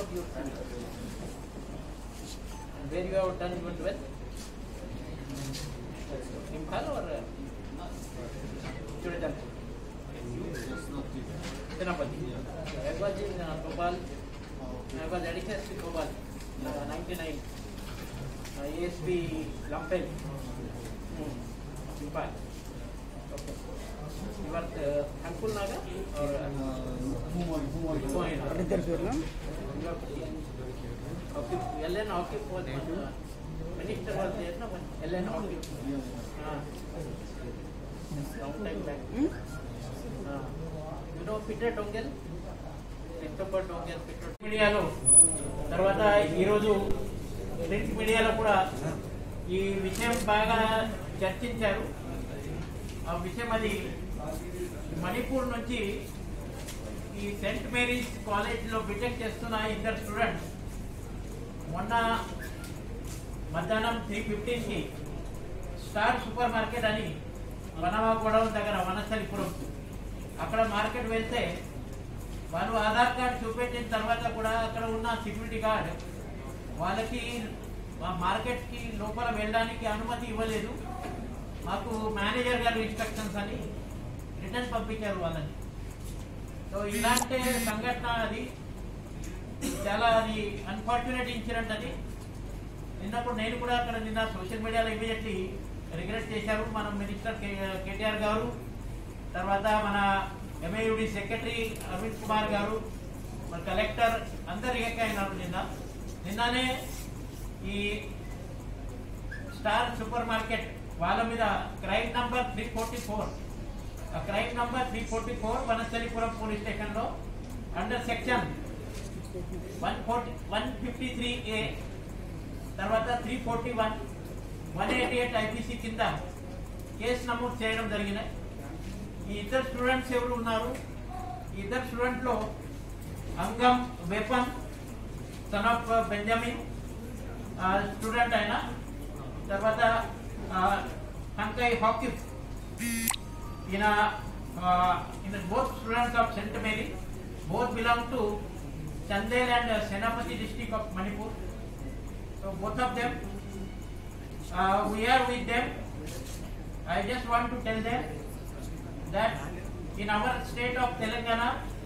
about your son? And where you have done your 12th? Imphal or uh, Churajanpur? Senapati. I was in uh, Bhopal. I was addicted to Bhopal. Uh, 99. Uh, ASP Lampel. Hmm. Imphal. Okay. You are uh, thankful Naga or uh, Kumail? ఇద్దరు పేర్లు Ellen Hawkins was uh, minister was there, no? Ellen Hawkins. Ah. Long time back. Ah. You know Peter Dongel? Christopher Dongel, Peter. మీడియాలో తర్వాత ఈరోజు print మీడియాలో కూడా ఈ విషయం బాగా చర్చించారు ఆ విషయం అది మణిపూర్ నుంచి ఈ సెంట్ మేరీస్ కాలేజ్లో బీటెక్ చేస్తున్న ఇద్దరు స్టూడెంట్స్ మొన్న మధ్యాహ్నం త్రీ ఫిఫ్టీన్కి స్టార్ సూపర్ మార్కెట్ అని వనవా గొడవ దగ్గర వనస్థలిపురం అక్కడ మార్కెట్ వెళ్తే వాళ్ళు ఆధార్ కార్డ్ చూపెట్టిన తర్వాత కూడా అక్కడ ఉన్న సెక్యూరిటీ గార్డ్ వాళ్ళకి మా మార్కెట్కి లోపల వెళ్ళడానికి అనుమతి ఇవ్వలేదు మాకు మేనేజర్ గారు ఇన్స్ట్రక్షన్స్ అని రిటర్న్ పంపించారు వాళ్ళని సో ఇలాంటి సంఘటన అది చాలా అది అన్ఫార్చునేట్ ఇన్సిడెంట్ అది నిన్నప్పుడు నేను కూడా అక్కడ నిన్న సోషల్ మీడియాలో ఇమీడియట్లీ రిగ్రెట్ చేశారు మన మినిస్టర్ కేటీఆర్ గారు తర్వాత మన ఎంఏయుడి సెక్రటరీ అరవింద్ కుమార్ గారు మన కలెక్టర్ అందరు రియాక్ట్ అయినారు నిన్న నిన్ననే ఈ స్టార్ సూపర్ మార్కెట్ వాళ్ళ మీద crime number three forty four ఆ crime number three forty four Vanasthalipuram police station లో under section one forty one fifty three A తర్వాత three forty one one eighty eight IPC కింద కేసు నమోదు చేయడం జరిగినాయి ఈ ఇద్దరు స్టూడెంట్స్ ఎవరు ఉన్నారు ఈ ఇద్దరు స్టూడెంట్ లో అంగం వెపన్ సన్ ఆఫ్ బెంజమిన్ స్టూడెంట్ ఆయన తర్వాత హంకై హాకిఫ్ ఈయన ఈయన both students of Saint Mary both belong to Chandel and Senapati district of Manipur so both of them we're with them I just want to tell them that in our state of Telangana,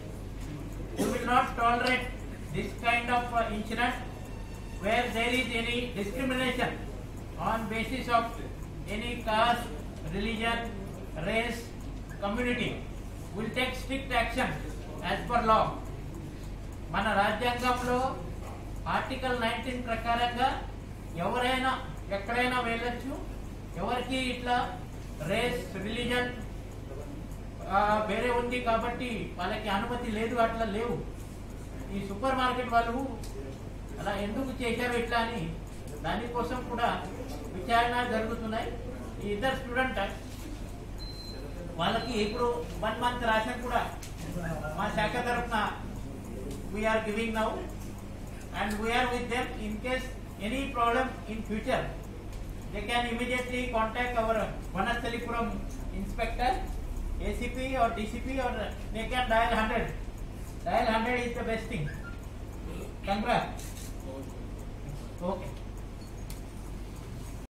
we will not tolerate this kind of uh, incident where there is any discrimination on basis of any caste, religion, race, community. We will take strict action as per law. మన రాజ్యాంగంలో article nineteen ప్రకారంగా ఎవరైనా ఎక్కడైనా వెళ్ళొచ్చు ఎవరికి ఇట్లా race religion ఆ, వేరే ఉంది కాబట్టి వాళ్ళకి అనుమతి లేదు అట్లా లేవు ఈ సూపర్ మార్కెట్ వాళ్ళు అలా ఎందుకు చేశారు ఇట్లా అని దానికోసం కూడా విచారణ జరుగుతున్నాయి ఈ ఇద్దరు స్టూడెంట్ వాళ్ళకి ఇప్పుడు వన్ మంత్ రేషన్ కూడా మా శాఖ తరఫున we're giving now and we're with them in case any problem in future they can immediately contact our Vanastalipuram inspector, ACP or DCP or they can dial 100. Dial 100 is the best thing. Congrats. Okay.